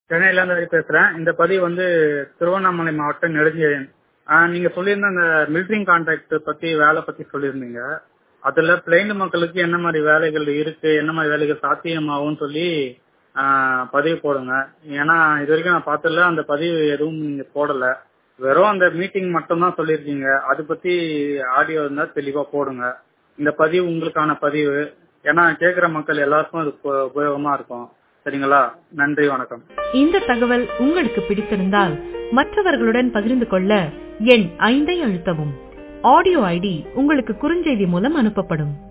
சென்னையில இருந்து பேசுறேன் இந்த பதிவு வந்து திருவண்ணாமலை மாவட்டம் நெடுஞ்செழியன் ஆஹ் நீங்க சொல்லியிருந்த அந்த மிலிட்ரி கான்ட்ராக்ட் பத்தி வேலை பத்தி சொல்லியிருந்தீங்க அதுல பிளைண்ட் மக்களுக்கு என்ன மாதிரி வேலைகள் இருக்கு என்ன மாதிரி வேலைகள் சாத்தியமாகும் சொல்லி ஆஹ் பதிவு போடுங்க ஏன்னா இது வரைக்கும் நான் பார்த்ததுல அந்த பதிவு எதுவும் நீங்க போடல வெறும் அந்த மீட்டிங் மட்டும் தான் சொல்லியிருக்கீங்க அது பத்தி ஆடியோ இருந்தா தெளிவா போடுங்க இந்த பதிவு உங்களுக்கான பதிவு ஏன்னா கேட்கிற மக்கள் எல்லாருக்கும் அது உப- உபயோகமா இருக்கும் சரிங்களா நன்றி வணக்கம் இந்த தகவல் உங்களுக்கு பிடித்திருந்தால் மற்றவர்களுடன் பகிர்ந்து கொள்ள எண் ஐந்தை அழுத்தவும் ஆடியோ ஐடி உங்களுக்கு குறுஞ்செய்தி மூலம் அனுப்பப்படும்